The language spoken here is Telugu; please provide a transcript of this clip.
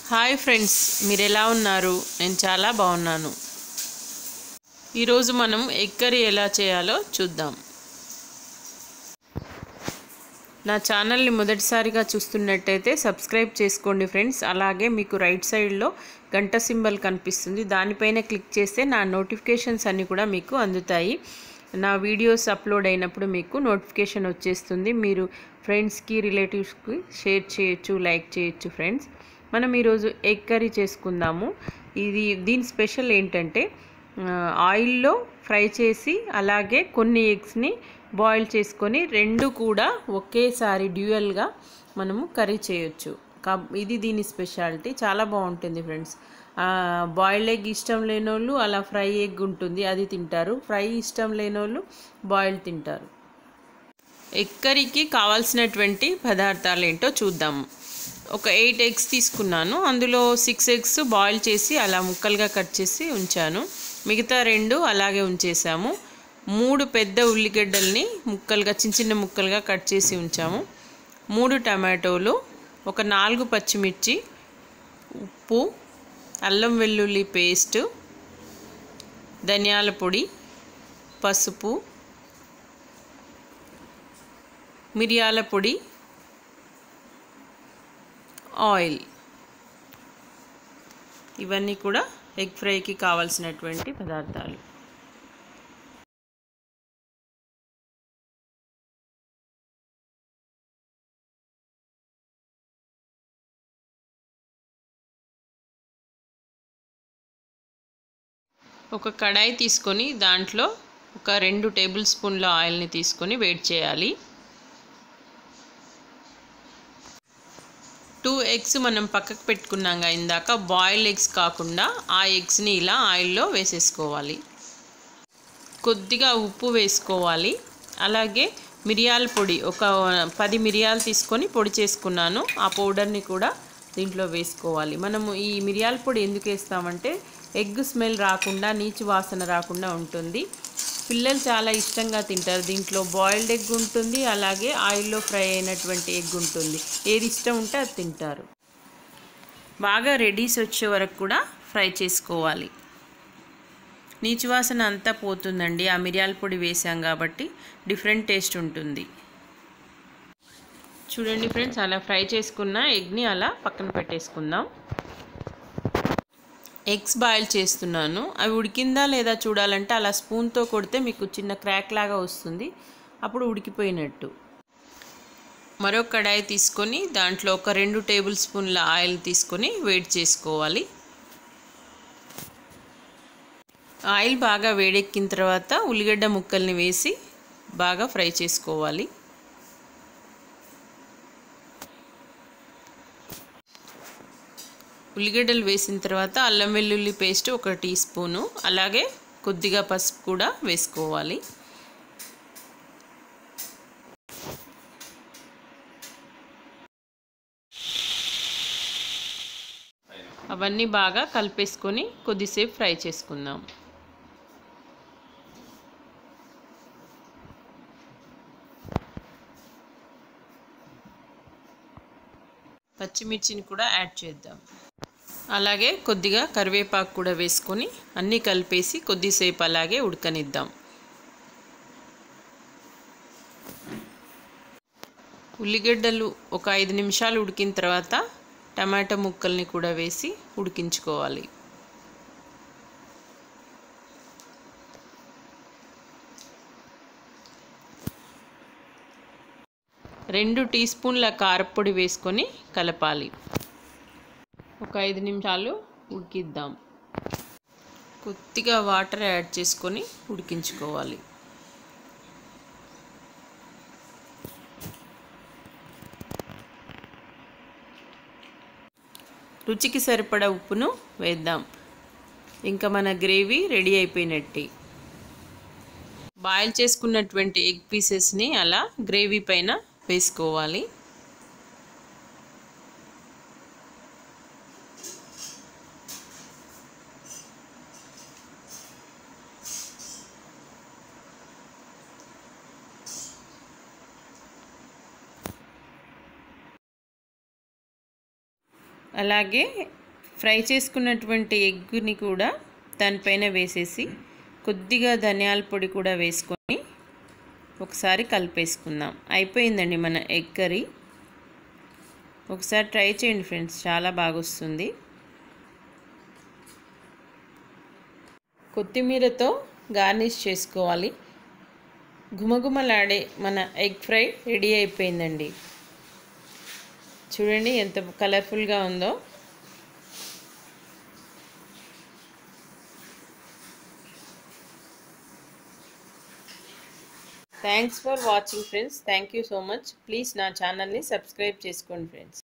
హాయ్ ఫ్రెండ్స్ మీరు ఎలా ఉన్నారు నేను చాలా బాగున్నాను ఈరోజు మనం ఎగ్ కర్రీ ఎలా చేయాలో చూద్దాం నా ఛానల్ని మొదటిసారిగా చూస్తున్నట్టయితే సబ్స్క్రైబ్ చేసుకోండి ఫ్రెండ్స్ అలాగే మీకు రైట్ సైడ్లో గంట సింబల్ కనిపిస్తుంది దానిపైన క్లిక్ చేస్తే నా నోటిఫికేషన్స్ అన్నీ కూడా మీకు అందుతాయి నా వీడియోస్ అప్లోడ్ అయినప్పుడు మీకు నోటిఫికేషన్ వచ్చేస్తుంది మీరు ఫ్రెండ్స్కి రిలేటివ్స్కి షేర్ చేయొచ్చు లైక్ చేయొచ్చు ఫ్రెండ్స్ మనం ఈరోజు ఎగ్ కర్రీ చేసుకుందాము ఇది దీని స్పెషల్ ఏంటంటే ఆ, ఆయిల్లో ఫ్రై చేసి అలాగే కొన్ని ఎగ్స్ని బాయిల్ చేసుకొని రెండు కూడా ఒకేసారి డ్యూయల్గా మనము కర్రీ చేయొచ్చు కా ఇది దీని స్పెషాలిటీ చాలా బాగుంటుంది ఫ్రెండ్స్ బాయిల్డ్ ఎగ్ ఇష్టం లేని వాళ్ళు అలా ఫ్రై ఎగ్ ఉంటుంది అది తింటారు ఫ్రై ఇష్టం లేని వాళ్ళు బాయిల్ తింటారు ఎగ్ కర్రీకి కావాల్సినటువంటి పదార్థాలు ఏంటో చూద్దాము ఒక ఎయిట్ ఎగ్స్ తీసుకున్నాను అందులో సిక్స్ ఎగ్స్ బాయిల్ చేసి అలా ముక్కలుగా కట్ చేసి ఉంచాను మిగతా రెండు అలాగే ఉంచేసాము మూడు పెద్ద ఉల్లిగడ్డల్ని ముక్కలుగా చిన్న చిన్న ముక్కలుగా కట్ చేసి ఉంచాము మూడు టమాటోలు ఒక నాలుగు పచ్చిమిర్చి ఉప్పు అల్లం వెల్లుల్లి పేస్ట్ ధనియాల పొడి పసుపు మిరియాల పొడి ఆయిల్ ఇవన్నీ కూడా ఎగ్ ఫ్రైకి కావాల్సినటువంటి పదార్థాలు ఒక కడాయి తీసుకొని దాంట్లో ఒక రెండు టేబుల్ స్పూన్ల ఆయిల్ని తీసుకొని వేడి చేయాలి టూ ఎగ్స్ మనం పక్కకు పెట్టుకున్నాగా ఇందాక బాయిల్డ్ ఎగ్స్ కాకుండా ఆ ఎగ్స్ని ఇలా ఆయిల్లో వేసేసుకోవాలి కొద్దిగా ఉప్పు వేసుకోవాలి అలాగే మిరియాల పొడి ఒక పది మిరియాలు తీసుకొని పొడి చేసుకున్నాను ఆ పౌడర్ని కూడా దీంట్లో వేసుకోవాలి మనము ఈ మిరియాల పొడి ఎందుకు వేస్తామంటే ఎగ్ స్మెల్ రాకుండా నీచు వాసన రాకుండా ఉంటుంది పిల్లలు చాలా ఇష్టంగా తింటారు దీంట్లో బాయిల్డ్ ఎగ్ ఉంటుంది అలాగే ఆయిల్లో ఫ్రై అయినటువంటి ఎగ్ ఉంటుంది ఏది ఇష్టం ఉంటే అది తింటారు బాగా రెడీస్ వచ్చే వరకు కూడా ఫ్రై చేసుకోవాలి నీచు వాసన అంతా పోతుందండి ఆ మిరియాల పొడి వేసాం కాబట్టి డిఫరెంట్ టేస్ట్ ఉంటుంది చూడండి ఫ్రెండ్స్ అలా ఫ్రై చేసుకున్న ఎగ్ని అలా పక్కన పెట్టేసుకుందాం ఎగ్స్ బాయిల్ చేస్తున్నాను అవి ఉడికిందా లేదా చూడాలంటే అలా స్పూన్తో కొడితే మీకు చిన్న క్రాక్ లాగా వస్తుంది అప్పుడు ఉడికిపోయినట్టు మరో కడాయి తీసుకొని దాంట్లో ఒక రెండు టేబుల్ స్పూన్ల ఆయిల్ తీసుకొని వేడి చేసుకోవాలి ఆయిల్ బాగా వేడెక్కిన తర్వాత ఉల్లిగడ్డ ముక్కల్ని వేసి బాగా ఫ్రై చేసుకోవాలి ఉల్లిగడ్డలు వేసిన తర్వాత అల్లం వెల్లుల్లి పేస్ట్ ఒక టీ స్పూను అలాగే కొద్దిగా పసుపు కూడా వేసుకోవాలి అవన్నీ బాగా కలిపేసుకొని కొద్దిసేపు ఫ్రై చేసుకుందాం పచ్చిమిర్చిని కూడా యాడ్ చేద్దాం అలాగే కొద్దిగా కరివేపాకు కూడా వేసుకొని అన్నీ కలిపేసి కొద్దిసేపు అలాగే ఉడకనిద్దాం ఉల్లిగడ్డలు ఒక ఐదు నిమిషాలు ఉడికిన తర్వాత టమాటా ముక్కల్ని కూడా వేసి ఉడికించుకోవాలి రెండు టీ స్పూన్ల కారపొడి వేసుకొని కలపాలి ఒక ఐదు నిమిషాలు ఉడికిద్దాం కొద్దిగా వాటర్ యాడ్ చేసుకొని ఉడికించుకోవాలి రుచికి సరిపడా ఉప్పును వేద్దాం ఇంకా మన గ్రేవీ రెడీ అయిపోయినట్టే బాయిల్ చేసుకున్నటువంటి ఎగ్ పీసెస్ని అలా గ్రేవీ పైన వేసుకోవాలి అలాగే ఫ్రై చేసుకున్నటువంటి ఎగ్ని కూడా దానిపైన వేసేసి కొద్దిగా ధనియాల పొడి కూడా వేసుకొని ఒకసారి కలిపేసుకుందాం అయిపోయిందండి మన ఎగ్ కర్రీ ఒకసారి ట్రై చేయండి ఫ్రెండ్స్ చాలా బాగా వస్తుంది కొత్తిమీరతో గార్నిష్ చేసుకోవాలి గుమగుమలాడే మన ఎగ్ ఫ్రై రెడీ అయిపోయిందండి చూడండి ఎంత కలర్ఫుల్గా ఉందో thanks for watching friends thank you so much please నా ఛానల్ని సబ్స్క్రైబ్ చేసుకోండి ఫ్రెండ్స్